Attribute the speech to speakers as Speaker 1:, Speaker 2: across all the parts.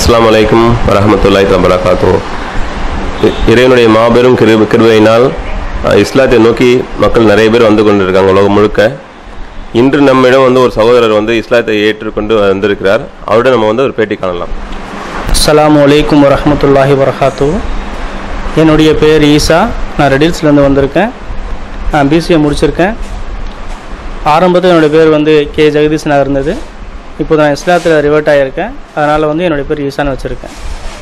Speaker 1: அஸ்ஸலாமு அலைக்கும் வரஹமத்துல்லாஹி வபரகாத்து இறைவனுடைய மாபெரும் கிருப கிருபையினால் அஹ், இஸ்லாத்தை நோக்கி மக்கள் நிறைய பேர் வந்து கொண்டிருக்காங்க உலகம் முழுக்க இன்று நம்மிடம் வந்து ஒரு சகோதரர் வந்து இஸ்லாத்தை ஏற்றுக்கொண்டு வந்திருக்கிறார் அவரிடம் நம்ம வந்து ஒரு பேட்டி காணலாம்
Speaker 2: அஸ்ஸலாமு அலைக்கும் வரஹமத்துல்லாஹி வரகாத்து என்னுடைய பேர் ஈசா நான் ரெடில்ஸ்லேருந்து வந்திருக்கேன் நான் பிசிஏ முடிச்சிருக்கேன் ஆரம்பத்தில் என்னுடைய பேர் வந்து கே ஜெகதீஷனாக இருந்தது இப்போ நான் இஸ்லாத்தில் ரிவர்ட் ஆகியிருக்கேன் அதனால் வந்து என்னுடைய பேர் ஈசான்னு வச்சுருக்கேன்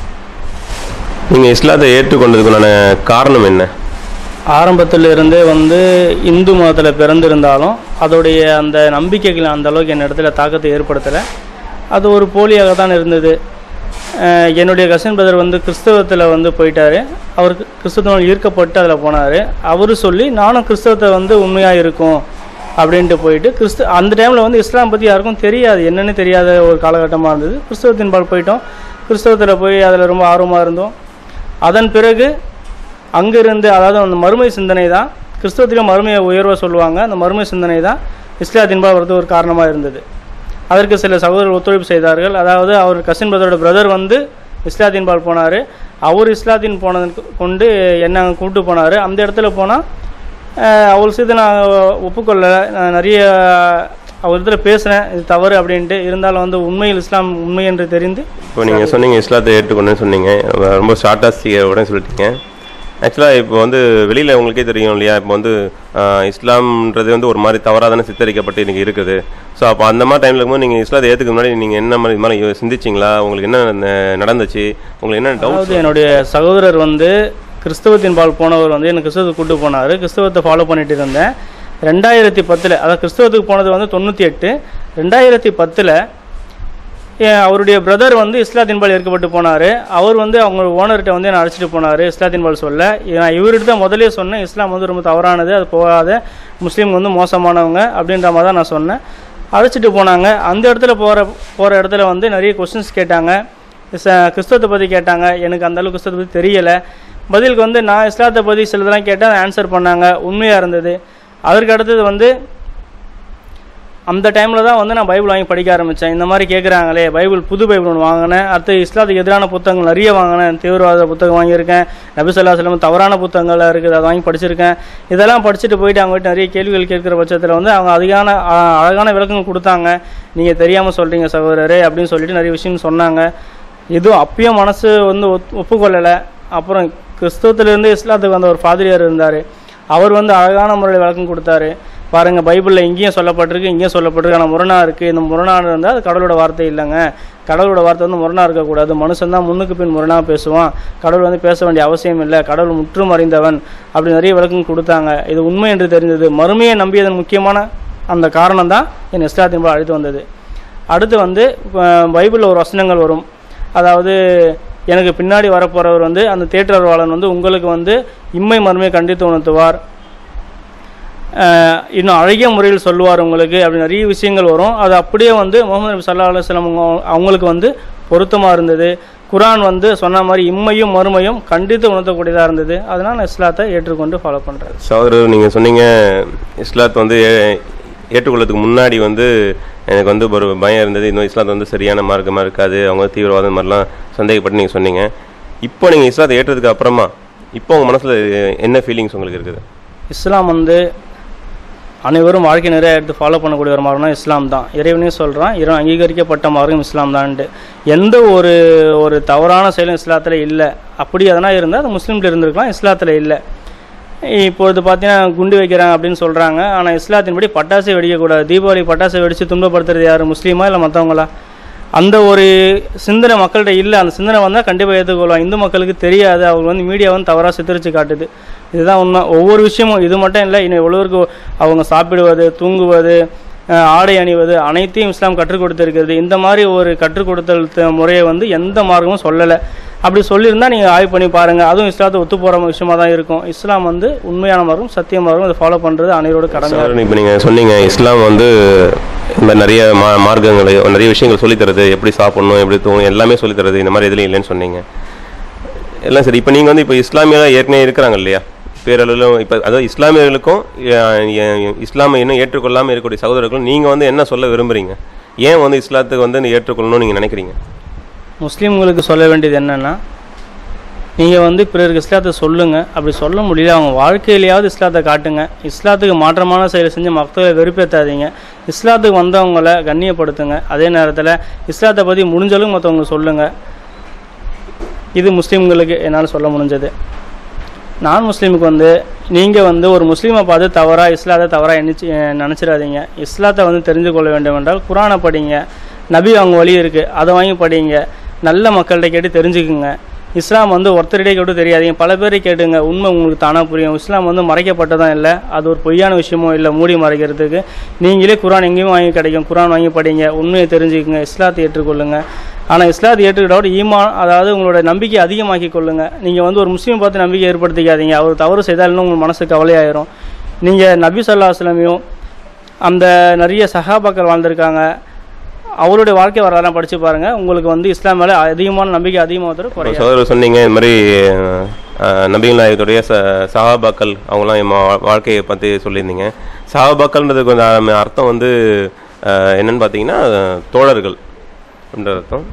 Speaker 1: நீங்கள் இஸ்லாத்தை ஏற்றுக்கொண்டதுக்குண்டான காரணம் என்ன
Speaker 2: ஆரம்பத்தில் இருந்தே வந்து இந்து மதத்தில் பிறந்திருந்தாலும் அதோடைய அந்த நம்பிக்கைகள் அந்த அளவுக்கு என் இடத்துல தாக்கத்தை ஏற்படுத்தலை அது ஒரு போலியாக தான் இருந்தது அஹ் என்னுடைய கசின் பிரதர் வந்து கிறிஸ்தவத்தில் வந்து போயிட்டார் அவர் கிறிஸ்தவத்தில் ஈர்க்கப்பட்டு அதில் போனார் அவர் சொல்லி நானும் கிறிஸ்தவத்தை வந்து உண்மையாக இருக்கும் அப்படின்ட்டு போயிட்டு கிறிஸ்து அந்த டைமில் வந்து இஸ்லாம் பற்றி யாருக்கும் தெரியாது என்னன்னு தெரியாத ஒரு காலகட்டமாக இருந்தது கிறிஸ்தவத்தின் பால் போயிட்டோம் கிறிஸ்தவத்தில் போய் அதில் ரொம்ப ஆர்வமாக இருந்தோம் அதன் பிறகு அங்கிருந்து அதாவது அந்த மறுமை சிந்தனை தான் கிறிஸ்தவத்திலும் மறுமையை உயர்வாக சொல்லுவாங்க அந்த மறுமை சிந்தனை தான் இஸ்லாத்தின்பால் வரது ஒரு காரணமாக இருந்தது அதற்கு சில சகோதரர்கள் ஒத்துழைப்பு செய்தார்கள் அதாவது அவர் கசின் பிரதரோட பிரதர் வந்து இஸ்லாத்தின்பால் போனார் அவர் இஸ்லாத்தின் போனது கொண்டு என்ன அங்கே கூப்பிட்டு போனார் அந்த இடத்துல போனால் அவர் செய்து நான் ஒப்புக்கொள்ள நான் நிறைய அவர் இடத்துல பேசினேன் இது தவறு அப்படின்ட்டு இருந்தாலும் வந்து உண்மையில் இஸ்லாம் உண்மை என்று தெரிந்து
Speaker 1: இப்போ நீங்கள் சொன்னீங்க இஸ்லாத்தை ஏற்றுக்கொண்டேன்னு சொன்னீங்க ரொம்ப ஷார்ட்டாக உடனே சொல்லிட்டீங்க ஆக்சுவலாக இப்போ வந்து வெளியில் உங்களுக்கே தெரியும் இல்லையா இப்போ வந்து ஆஹ், இஸ்லாம்ன்றது வந்து ஒரு மாதிரி தவறாக தானே சித்தரிக்கப்பட்டு இன்றைக்கி இருக்குது ஸோ அப்போ அந்த மாதிரி டைமில் இருக்கும்போது நீங்கள் இஸ்லாத்தை ஏற்றுக்க முன்னாடி நீங்கள் என்ன மாதிரி இது மாதிரி யோ- சிந்திச்சிங்களா உங்களுக்கு என்ன ந- நடந்துச்சு உங்களுக்கு என்ன டவுட்
Speaker 2: அதாவது என்னுடைய சகோதரர் வந்து கிறிஸ்தவத்தின் பால் போனவர் வந்து எனக்கு கிறிஸ்தவத்தை கூட்டு போனார் கிறிஸ்தவத்தை ஃபாலோ பண்ணிட்டு இருந்தேன் ரெண்டாயிரத்தி பத்தில் அதாவது கிறிஸ்தவத்துக்கு போனது வந்து தொண்ணூற்றி எட்டு ரெண்டாயிரத்தி பத்தில் அவருடைய பிரதர் வந்து இஸ்லாத்தின் பால் ஏற்கப்பட்டு போனார் அவர் வந்து அவங்க ஓனர்கிட்ட வந்து என்னை அழைச்சிட்டு போனார் இஸ்லாத்தின் பால் சொல்ல நான் இவர்கிட்ட தான் முதலே சொன்னேன் இஸ்லாம் வந்து ரொம்ப தவறானது அது போகாத முஸ்லீம் வந்து மோசமானவங்க அப்படின்ற மாதிரி தான் நான் சொன்னேன் அழைச்சிட்டு போனாங்க அந்த இடத்துல போகிற போகிற இடத்துல வந்து நிறைய கொஸ்டின்ஸ் கேட்டாங்க இச- கிறிஸ்தவத்தை பற்றி கேட்டாங்க எனக்கு அந்த அளவுக்கு கிறிஸ்தவத்தை பற்றி தெரியலை பதிலுக்கு வந்து நான் இஸ்லாத்தை பற்றி சிலதெல்லாம் கேட்டால் ஆன்சர் பண்ணாங்க உண்மையாக இருந்தது அதற்கு அடுத்தது வந்து அந்த டைமில் தான் வந்து நான் பைபிள் வாங்கி படிக்க ஆரம்பித்தேன் இந்த மாதிரி கேட்குறாங்களே பைபிள் புது பைபிள் ஒன்று வாங்கினேன் அடுத்து இஸ்லாத்துக்கு எதிரான புத்தகங்கள் நிறைய வாங்கினேன் தீவிரவாத புத்தகம் வாங்கியிருக்கேன் நபிசல்லா செல்லம் தவறான புத்தகங்கள் இருக்குது அதை வாங்கி படிச்சிருக்கேன் இதெல்லாம் படிச்சுட்டு போயிட்டு அவங்க நிறைய கேள்விகள் கேட்குற பட்சத்தில் வந்து அவங்க அதிகான அ- அழகான விளக்கங்கள் கொடுத்தாங்க நீங்கள் தெரியாமல் சொல்கிறீங்க சகோதரரே அப்படின்னு சொல்லிட்டு நிறைய விஷயம் சொன்னாங்க இதுவும் அப்பயும் மனசு வந்து ஒத் ஒப்புக்கொள்ளலை அப்புறம் கிறிஸ்தவத்திலிருந்து இஸ்லாத்துக்கு வந்த ஒரு பாதிரியார் இருந்தார் அவர் வந்து அழகான முறையில் விளக்கம் கொடுத்தாரு பாருங்கள் பைபிளில் இங்கேயும் சொல்லப்பட்டிருக்கு இங்கேயும் சொல்லப்பட்டிருக்கு ஆனால் முரணா இருக்குது இந்த முரணாக இருந்தால் அது கடவுளோட வார்த்தை இல்லைங்க கடவுளோட வார்த்தை வந்து முரணா இருக்கக்கூடாது மனுஷன் தான் முன்னுக்கு பின் முரணாக பேசுவான் கடவுள் வந்து பேச வேண்டிய அவசியம் இல்லை கடவுள் முற்றும் அறிந்தவன் அப்படி நிறைய விளக்கம் கொடுத்தாங்க இது உண்மை என்று தெரிந்தது மறுமையை நம்பியதன் முக்கியமான அந்த காரணம் தான் என் இஸ்லாத்தின் போல் அழைத்து வந்தது அடுத்து வந்து பைபிளில் ஒரு வசனங்கள் வரும் அதாவது எனக்கு பின்னாடி வரப்போகிறவர் வந்து அந்த தேற்றர்வாளன் வந்து உங்களுக்கு வந்து இம்மை மறுமையை கண்டித்து உணர்த்துவார் அஹ் இன்னும் அழகிய முறையில் சொல்லுவார் உங்களுக்கு அப்படி நிறைய விஷயங்கள் வரும் அது அப்படியே வந்து முகமது நபி சல்லா அலுவலம் அவங்களுக்கு வந்து பொருத்தமாக இருந்தது குரான் வந்து சொன்ன மாதிரி இம்மையும் மறுமையும் கண்டித்து உணர்த்தக்கூடியதாக இருந்தது அதனால் நான் இஸ்லாத்தை ஏற்றுக்கொண்டு ஃபாலோ பண்ணுறேன்
Speaker 1: சகோதரர் நீங்கள் சொன்னீங்க இஸ்லாத்தை வந்து ஏ- ஏற்றுக்கொள்ளதுக்கு முன்னாடி வந்து எனக்கு வந்து ஒரு பயம் இருந்தது இன்னும் இஸ்லாத்து வந்து சரியான மார்க்கமாக இருக்காது அவங்க வந்து தீவிரவாதம் மாதிரிலாம் சந்தேகப்பட்டு நீங்கள் சொன்னீங்க இப்போ நீங்கள் இஸ்லாத்தை ஏற்றதுக்கு அப்புறமா இப்போ உங்கள் மனசில் என்ன ஃபீலிங்ஸ் உங்களுக்கு இருக்குது
Speaker 2: இஸ்லாம் வந்து அனைவரும் வாழ்க்கை நிறைய எடுத்து ஃபாலோ பண்ணக்கூடிய ஒரு மார்க்கம் இஸ்லாம் தான் இறைவனையும் சொல்கிறான் இறைவன் அங்கீகரிக்கப்பட்ட மார்க்கம் இஸ்லாம் தான்ட்டு எந்த ஒரு ஒரு தவறான செயலும் இஸ்லாத்தில் இல்லை அப்படி எதனா இருந்தால் அது முஸ்லீமில் இருந்திருக்கலாம் இஸ்லாத்தில் இல்லை இப்பொழுது பார்த்தீங்கன்னா குண்டு வைக்கிறாங்க அப்படின்னு சொல்கிறாங்க ஆனால் இஸ்லாத்தின்படி பட்டாசு வெடிக்கக்கூடாது தீபாவளி பட்டாசு வெடித்து துன்பப்படுத்துறது யார் முஸ்லீமா இல்லை மற்றவங்களா அந்த ஒரு சிந்தனை மக்கள்கிட்ட இல்லை அந்த சிந்தனை வந்தால் கண்டிப்பாக ஏற்றுக்கொள்வாங்க இந்து மக்களுக்கு தெரியாது அவங்க வந்து மீடியா வந்து தவறாக சித்தரித்து காட்டுது இதுதான் உண்மை ஒவ்வொரு விஷயமும் இது மட்டும் இல்லை இன்னும் எவ்வளோருக்கு அவங்க சாப்பிடுவது தூங்குவது அஹ், ஆடை அணிவது அனைத்தையும் இஸ்லாம் கற்றுக் கொடுத்திருக்கிறது இந்த மாதிரி ஒரு கற்றுக் கொடுத்தல் த- முறையை வந்து எந்த மார்க்கமும் சொல்லலை அப்படி சொல்லியிருந்தா நீங்கள் ஆய்வு பண்ணி பாருங்கள் அதுவும் இஸ்லாத்தை ஒத்து போகிற விஷயமா தான் இருக்கும் இஸ்லாம் வந்து உண்மையான மார்க்கம் சத்திய மார்க்கம் அதை ஃபாலோ பண்ணுறது அனைவரோட கடமை
Speaker 1: சார் இப்போ நீங்கள் சொன்னீங்க இஸ்லாம் வந்து இந்த மாதிரி நிறைய மா மார்க்கங்களை நிறைய விஷயங்கள் சொல்லித் தருது எப்படி சாப்பிடணும் எப்படி தூங்கணும் எல்லாமே சொல்லித் தருது இந்த மாதிரி எதுலையும் இல்லைன்னு சொன்னீங்க எல்லாம் சரி இப்போ நீங்கள் வந்து இப்போ இஸ்லாமியெல்லாம் ஏற்கனவே இருக்கிறாங்க இல்லையா பேரளவிலும் இப்போ அதாவது இஸ்லாமியர்களுக்கும் அஹ், எ- இஸ்லாமை இன்னும் ஏற்றுக்கொள்ளாமல் இருக்கக்கூடிய சகோதரர்களும் நீங்கள் வந்து என்ன சொல்ல விரும்புகிறீங்க ஏன் வந்து இஸ்லாத்துக்கு வந்து ஏற்றுக்கொள்ளணும்னு நீங்கள் நினைக்கிறீங்க
Speaker 2: முஸ்லீம்களுக்கு சொல்ல வேண்டியது என்னென்னா நீங்கள் வந்து பிறருக்கு இஸ்லாத்தை சொல்லுங்கள் அப்படி சொல்ல முடியல அவங்க வாழ்க்கையிலையாவது இஸ்லாத்தை காட்டுங்க இஸ்லாத்துக்கு மாற்றமான செயலை செஞ்சு மக்களை வெறுப்பேற்றாதீங்க இஸ்லாத்துக்கு வந்தவங்களை கண்ணியப்படுத்துங்க அதே நேரத்தில் இஸ்லாத்தை பற்றி முடிஞ்சளவுக்கு மற்றவங்களுக்கு சொல்லுங்கள் இது முஸ்லீம்களுக்கு என்னால் சொல்ல முடிஞ்சது நான் முஸ்லீமுக்கு வந்து நீங்கள் வந்து ஒரு முஸ்லீமை பார்த்து தவறாக இஸ்லாத்தை தவறாக எண்ணிச்சு நினச்சிடாதீங்க இஸ்லாத்தை வந்து தெரிந்து கொள்ள வேண்டும் என்றால் குரானை படிங்க நபி அவங்க வழி இருக்குது அதை வாங்கி படிங்க நல்ல மக்கள்கிட்ட கேட்டு தெரிஞ்சுக்குங்க இஸ்லாம் வந்து ஒருத்தரிடையே கேட்டு தெரியாதீங்க பல பேரை கேட்டுங்க உண்மை உங்களுக்கு தானாக புரியும் இஸ்லாம் வந்து மறைக்கப்பட்டதான் இல்லை அது ஒரு பொய்யான விஷயமோ இல்லை மூடி மறைக்கிறதுக்கு நீங்களே குரான் எங்கேயும் வாங்கி கிடைக்கும் குரான் வாங்கி படிங்க உண்மையை தெரிஞ்சுக்குங்க இஸ்லாத்தை ஏற்றுக்கொள்ளுங்க ஆனால் இஸ்லாத்தை ஏற்றுக்கிட்டோட ஈமான் அதாவது உங்களோட நம்பிக்கை அதிகமாக்கி கொள்ளுங்க நீங்கள் வந்து ஒரு முஸ்லீம் பார்த்து நம்பிக்கை ஏற்படுத்திக்காதீங்க அவர் தவறு செய்தால் இன்னும் உங்கள் மனசு கவலையாயிரும் நீங்கள் நபி சொல்லா அஸ்லமையும் அந்த நிறைய சஹாபாக்கள் வாழ்ந்திருக்காங்க அவருடைய வாழ்க்கை வரலாறு படித்து பாருங்கள் உங்களுக்கு வந்து இஸ்லாம் மேலே அதிகமான நம்பிக்கை அதிகமாக தரும் குறையாது
Speaker 1: சகோதரர் சொன்னீங்க இந்த மாதிரி அஹ், நபிகள் நாயகத்துடைய ச சஹாபாக்கள் அவங்களாம் என் வா- வாழ்க்கையை பற்றி சொல்லியிருந்தீங்க சஹாபாக்கள்ன்றதுக்கு கொஞ்சம் அர்த்தம் வந்து அஹ், என்னன்னு பார்த்தீங்கன்னா தோழர்கள் என்ற அர்த்தம்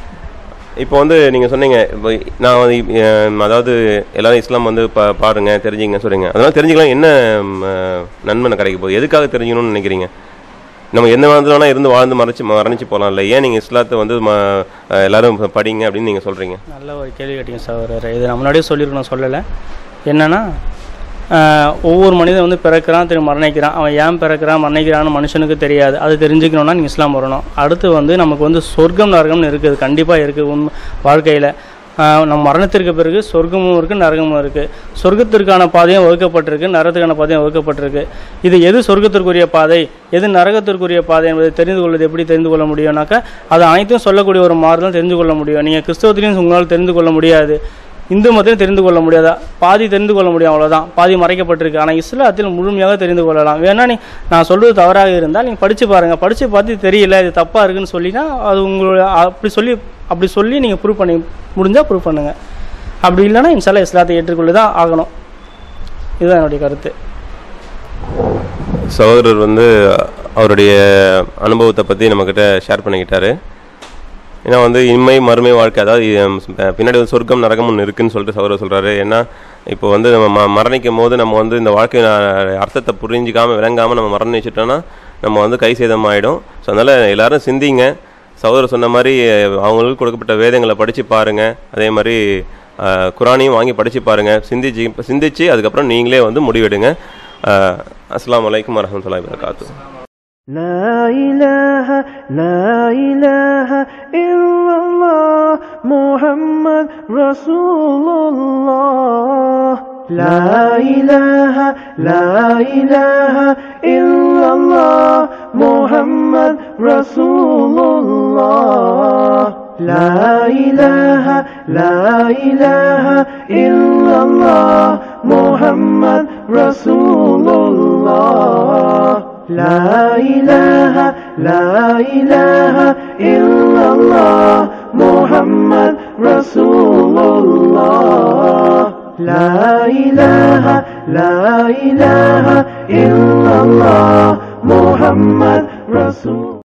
Speaker 1: இப்போ வந்து நீங்கள் சொன்னீங்க இப்போ நான் வந்து இப்- அஹ், அதாவது எல்லாரும் இஸ்லாம் வந்து பா பாருங்க தெரிஞ்சுங்க சொல்றீங்க அதெல்லாம் தெரிஞ்சுக்கலாம் என்ன ம், அஹ், நன்மை கிடைக்க போகுது எதுக்காக தெரிஞ்சுக்கணும்னு நினைக்கிறீங்க நம்ம எந்த மாதிரி வேணா இருந்து வாழ்ந்து மறைச்சு மறைஞ்சு போகலாம்ல ஏன் நீங்கள் இஸ்லாத்தை வந்து ம அஹ், எல்லாரும் படிங்க அப்படின்னு நீங்கள் சொல்கிறீங்க
Speaker 2: நல்ல ஒரு கேள்வி கேட்டீங்க சகோதரர் இது நான் முன்னாடியே சொல்லியிருக்கணும் சொல்லலை என்னன்னா ஆஹ், ஒவ்வொரு மனிதன் வந்து பிறக்கிறான் திரும்ப மரணிக்கிறான் அவன் ஏன் பிறக்கிறான் மரணிக்கிறான்னு மனுஷனுக்கு தெரியாது அது தெரிஞ்சுக்கணும்னா நீங்கள் இஸ்லாம் வரணும் அடுத்து வந்து நமக்கு வந்து சொர்க்கம் நரகம்னு இருக்குது கண்டிப்பாக இருக்குது உண்மை வாழ்க்கையில் நம்ம மரணத்திற்கு பிறகு சொர்க்கமும் இருக்குது நரகமும் இருக்குது சொர்க்கத்திற்கான பாதையும் வகுக்கப்பட்டிருக்கு நரகத்துக்கான பாதையும் வகுக்கப்பட்டிருக்கு இது எது சொர்க்கத்திற்குரிய பாதை எது நரகத்திற்குரிய பாதை என்பதை தெரிந்து கொள்வது எப்படி தெரிந்து கொள்ள முடியும்னாக்கா அது அனைத்தும் சொல்லக்கூடிய ஒரு மாறுதல் தெரிந்து கொள்ள முடியும் நீங்கள் கிறிஸ்தவத்திலையும் உங்களால் தெரிந்து கொள்ள முடியாது இந்து மதத்தையும் தெரிந்து கொள்ள முடியாதா பாதி தெரிந்து கொள்ள முடியும் அவ்வளோதான் பாதி மறைக்கப்பட்டிருக்கு ஆனால் இஸ்லாத்தில் முழுமையாக தெரிந்து கொள்ளலாம் வேணா நீ நான் சொல்றது தவறாக இருந்தால் நீங்கள் படித்து பாருங்கள் படித்து பார்த்து தெரியல இது தப்பாக இருக்குன்னு சொல்லினா அது உங்களோட அப்படி சொல்லி அப்படி சொல்லி நீங்கள் ப்ரூவ் பண்ணி முடிஞ்சால் ப்ரூவ் பண்ணுங்கள் அப்படி இல்லைன்னா இன்ஷால்லா இஸ்லாத்தை ஏற்றுக்கொண்டு தான் ஆகணும் இதுதான் என்னுடைய கருத்து
Speaker 1: சகோதரர் வந்து அவருடைய அனுபவத்தை பற்றி நம்மக்கிட்ட ஷேர் பண்ணிக்கிட்டாரு ஏன்னா வந்து இன்மை மறுமை வாழ்க்கை அதாவது ஹம், பின்னாடி வந்து சொர்க்கம் நரகம் ஒன்று இருக்குன்னு சொல்லிட்டு சகோதரர் சொல்கிறாரு ஏன்னா இப்போ வந்து நம்ம ம மரணிக்கும் போது நம்ம வந்து இந்த வாழ்க்கை அர்த்தத்தை புரிஞ்சிக்காமல் விளங்காமல் நம்ம மரணிச்சிட்டோம்னா நம்ம வந்து கை சேதம் ஆகிடும் ஸோ அதனால் எல்லாரும் சிந்திங்க சகோதரர் சொன்ன மாதிரி அவங்களுக்கு கொடுக்கப்பட்ட வேதங்களை படித்து பாருங்கள் அதே மாதிரி அஹ், குரானையும் வாங்கி படித்து பாருங்கள் சிந்திச்சு சிந்திச்சு அதுக்கப்புறம் நீங்களே வந்து முடிவெடுங்க அஹ், அஸ்ஸலாமு அலைக்கும் வரஹ்மத்துல்லாஹி வபரகாத்துஹு
Speaker 3: لا إله لا إله إلا الله محمد رسول الله لا إله لا إله إلا الله محمد رسول الله لا إله لا إله إلا الله محمد رسول الله لا إله لا إله إلا الله محمد رسول الله لا إله لا إله إلا الله محمد رسول